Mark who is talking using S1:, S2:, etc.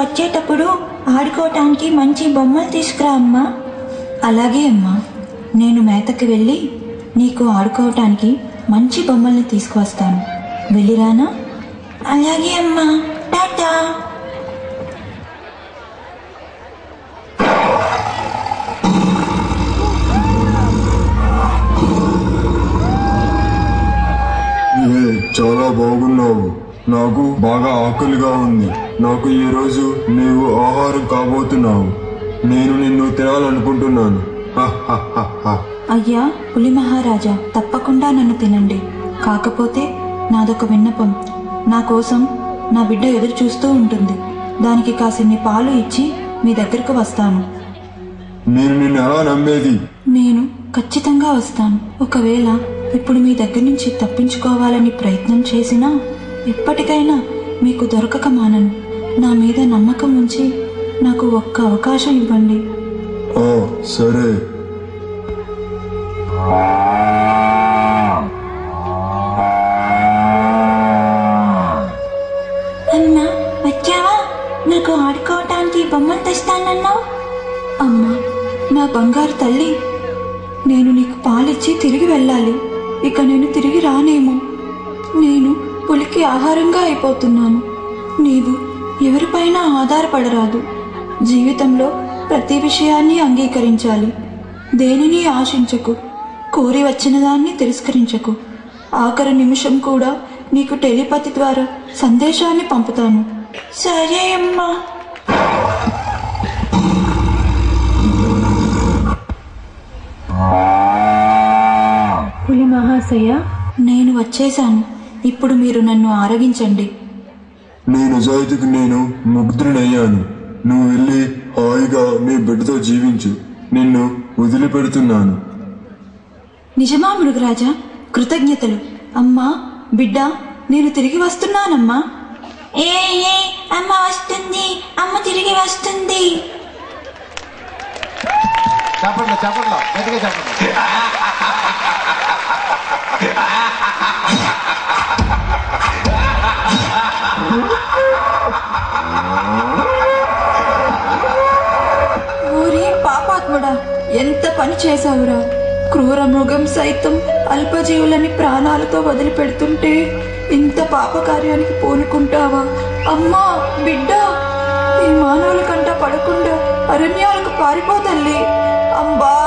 S1: వచ్చేటప్పుడు ఆడుకోవటానికి మంచి బొమ్మలు తీసుకురా అమ్మా అలాగే అమ్మా నేను మేతకి వెళ్ళి నీకు ఆడుకోవటానికి మంచి బొమ్మల్ని తీసుకువస్తాను వెళ్ళిరానా అలాగే అమ్మా టాటా
S2: ఏ చాలా బాగున్నావు నాకు బాగా ఆకలిగా ఉంది నాకు ఈ రోజు నీవు ఆహారం కాబోతున్నావు నేను నిన్ను తినాలనుకుంటున్నాను హ, హ, హ, హ.
S1: అయ్యా పులి మహారాజా తప్పకుండా నన్ను తినండి కాకపోతే నాదొక విన్నపం నా కోసం నా బిడ్డ ఎదురు చూస్తూ ఉంటుంది దానికి కాసిన్ని పాలు ఇచ్చి మీ దగ్గరకు వస్తాను
S2: నేను నిన్ను ఎలా నమ్మేది
S1: నేను ఖచ్చితంగా వస్తాను ఒకవేళ ఇప్పుడు మీ దగ్గర నుంచి తప్పించుకోవాలని ప్రయత్నం చేసినా ఎప్పటికైనా మీకు దొరకక మానను నా మీద నమ్మకం ఉంచి నాకు ఒక్క అవకాశం ఇవ్వండి
S2: ఆ సరే
S1: అన్నా వచ్చావా నాకు ఆడుకోవటానికి బొమ్మలు తెస్తానన్నావు అమ్మా నా బంగారు తల్లి నేను నీకు పాలిచ్చి తిరిగి వెళ్ళాలి ఇక నేను తిరిగి రానేమో నేను పులికి ఆహారంగా అయిపోతున్నాను నీవు ఎవరిపైన ఆధారపడరాదు జీవితంలో ప్రతి విషయాన్ని అంగీకరించాలి దేనిని ఆశించకు కోరి వచ్చిన దాన్ని తిరస్కరించకు ఆఖరి నిమిషం కూడా నీకు టెలిపతి ద్వారా సందేశాన్ని పంపుతాను సరే అమ్మా
S3: పులి మహాశయ
S1: నేను వచ్చేశాను ఇప్పుడు మీరు నన్ను ఆరగించండి
S2: నీ నిజాయితీకి నేను ముగ్ధుడయ్యాను నువ్వు వెళ్ళి హాయిగా నీ బిడ్డతో జీవించు నిన్ను వదిలిపెడుతున్నాను
S1: నిజమా మృగరాజా కృతజ్ఞతలు అమ్మా బిడ్డ నేను తిరిగి వస్తున్నానమ్మా ఏ ఏ అమ్మ వస్తుంది అమ్మ తిరిగి వస్తుంది
S4: చప్పట్లో చప్పట్లో గట్టిగా చప్పట్లో
S1: ఓరి పాపాత్ముడా ఎంత పని చేశావురా క్రూర మృగం సైతం అల్పజీవులని ప్రాణాలతో వదిలిపెడుతుంటే ఇంత పాపకార్యానికి పూనుకుంటావా అమ్మా బిడ్డ ఈ మానవుల కంట పడకుండా అరణ్యాలకు పారిపోతల్లి అంబా